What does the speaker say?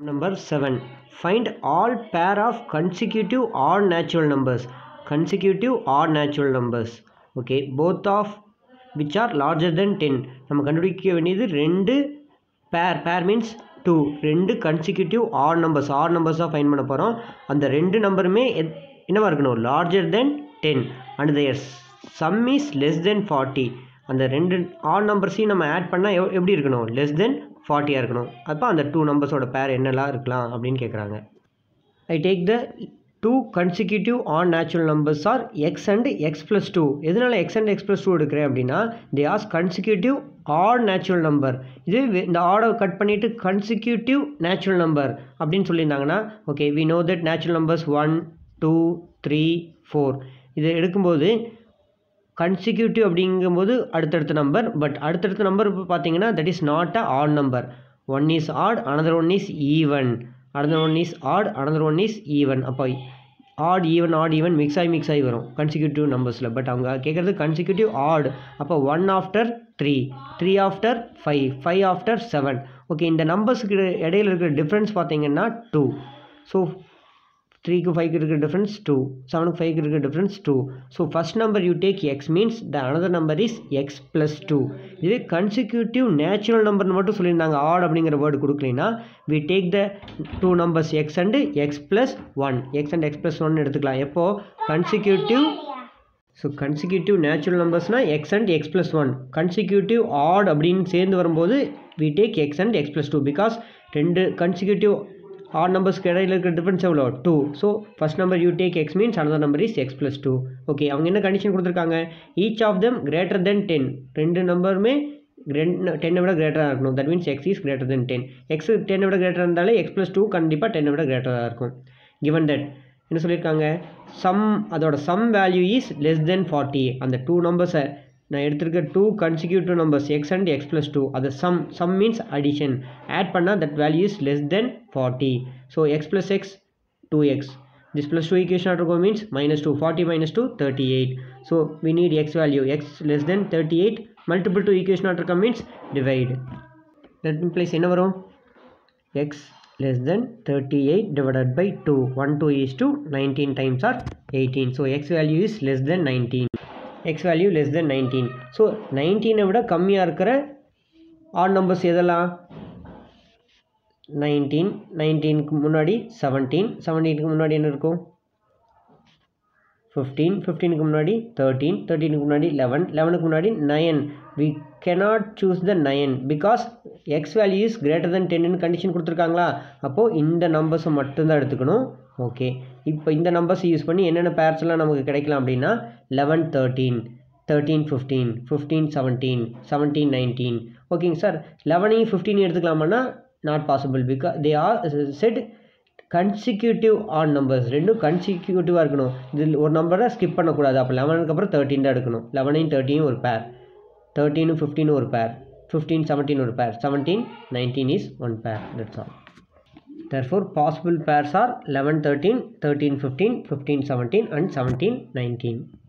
Number 7. Find all pair of consecutive odd natural numbers. Consecutive odd natural numbers. Okay, both of which are larger than 10. நம்ம கண்டுபிடிக்க வேண்டியது ரெண்டு பேர் பேர் means two ரெண்டு consecutive odd numbers odd நம்பர்ஸாக find பண்ண போகிறோம் அந்த ரெண்டு நம்பருமே எத்- என்னவா இருக்கணும் larger than ten and their sum is less than forty அந்த ரெண்டு ஆட் நம்பர்ஸையும் நம்ம ஆட் பண்ணால் எவ் எப்படி இருக்கணும் லெஸ் தென் ஃபார்ட்டியாக இருக்கணும் அப்போ அந்த டூ நம்பர்ஸோட பேர் என்னெல்லாம் இருக்கலாம் அப்படின்னு கேட்குறாங்க I take the two consecutive on natural numbers are x and x plus two எதனால் x and x plus two எடுக்கிறேன் அப்படின்னா they as consecutive odd natural number இது வே- இந்த ஆடை கட் பண்ணிவிட்டு கன்சிக்யூட்டிவ் நேச்சுரல் நம்பர் அப்படின்னு சொல்லியிருந்தாங்கன்னா okay we know that natural numbers one two three four இது எடுக்கும்போது கன்சிக்யூட்டிவ் அப்படிங்கும்போது அடுத்தடுத்த நம்பர் பட் அடுத்தடுத்த நம்பர் இப்போ பார்த்தீங்கன்னா that is not a odd number one is odd another one is even another one is odd another one is even அப்போ odd even odd even mix ஆகி mix ஆகி வரும் consecutive நம்பர்ஸில் but அவங்க கேட்குறது கன்சிக்யூட்டிவ் ஆட் அப்போ one after three three after five five after seven okay இந்த நம்பர்ஸுக்கு இடையில இருக்கிற டிஃப்ரென்ஸ் பார்த்தீங்கன்னா டூ ஸோ த்ரீக்கு ஃபைவ்க்கு இருக்கிற டிஃப்ரென்ஸ் டூ செவனுக்கு ஃபைவ்க்கு இருக்கிற difference two so first number you take x means the another number is x plus two இதுவே கன்சிக்யூட்டிவ் நேச்சுரல் நம்பர்னு மட்டும் சொல்லியிருந்தாங்க ஆட் அப்படிங்கிற வேர்டு கொடுக்கலைன்னா we take the two numbers x and x plus one x and x plus one எடுத்துக்கலாம் எப்போ consecutive so consecutive natural நம்பர்ஸ்னால் x and x plus one consecutive odd அப்படின்னு சேர்ந்து வரும்போது we take x and x plus two because ரெண்டு consecutive odd நம்பர்ஸ்க்கு இடையில இருக்கிற டிஃபரன்ஸ் எவ்வளோ two so first number you take x means another number is x plus two okay அவங்க என்ன கண்டிஷன் கொடுத்துருக்காங்க each of them greater than ten ரெண்டு நம்பருமே ரெண்டு டென்னை விட கிரேட்டராக இருக்கணும் that means x is greater than ten x டென்னை விட கிரேட்டர் இருந்தாலே எக்ஸ் ப்ளஸ் டூ கண்டிப்பாக டென்னை விட கிரேட்டராக இருக்கும் given that என்ன சொல்லியிருக்காங்க சம் அதோட sum value is less than forty அந்த டூ நம்பர்ஸை நான் எடுத்திருக்க two consecutive numbers x and x plus two அது sum sum means addition add பண்ணால் that value is less than forty so x plus x two x this plus 2 equation out go means minus 2 40 minus 2 38 so we need x value x less than 38 multiple to equation out come means divide that implies என்ன வரும் x less than 38 divided by 2 1 2 is to 19 times are 18 so x value is less than 19 x value less than 19 so 19 விட கம்மியாக இருக்கிற odd numbers எதெல்லாம் nineteen நைன்டீனுக்கு முன்னாடி seventeen செவன்டீனுக்கு முன்னாடி என்ன இருக்கும் ஃபிஃப்டீன் ஃபிஃப்டீனுக்கு முன்னாடி தேர்ட்டீன் தேர்ட்டீனுக்கு முன்னாடி லெவன் லெவனுக்கு முன்னாடி nine we cannot choose the nine because x value is greater than டென்னு கண்டிஷன் கொடுத்துருக்காங்களா அப்போது இந்த நம்பர்ஸை மட்டும்தான் எடுத்துக்கணும் ஓகே இப்போ இந்த நம்பர்ஸ் யூஸ் பண்ணி என்னென்ன பேர்ஸ் எல்லாம் நமக்கு கிடைக்கலாம் அப்படின்னா eleven thirteen thirteen fifteen fifteen seventeen seventeen nineteen ஓகேங்க சார் லெவனையும் ஃபிஃப்டீன் எடுத்துக்கலாமான்னா not possible because they are set consecutive on numbers ரெண்டும் கன்சிக்யூட்டிவாக இருக்கணும் இதில் ஒரு நம்பரை ஸ்கிப் பண்ணக்கூடாது அப்போ லெவனுக்கு அப்புறம் தேர்ட்டின் தான் எடுக்கணும் லெவனையும் தேர்ட்டியும் ஒரு பேர் தேர்ட்டீனும் ஃபிஃப்டீனும் ஒரு பேர் ஃபிஃப்டீன் செவன்டீன் ஒரு pair seventeen nineteen is one pair that's all therefore possible pairs are 11 13 13 15 15 17 and 17 19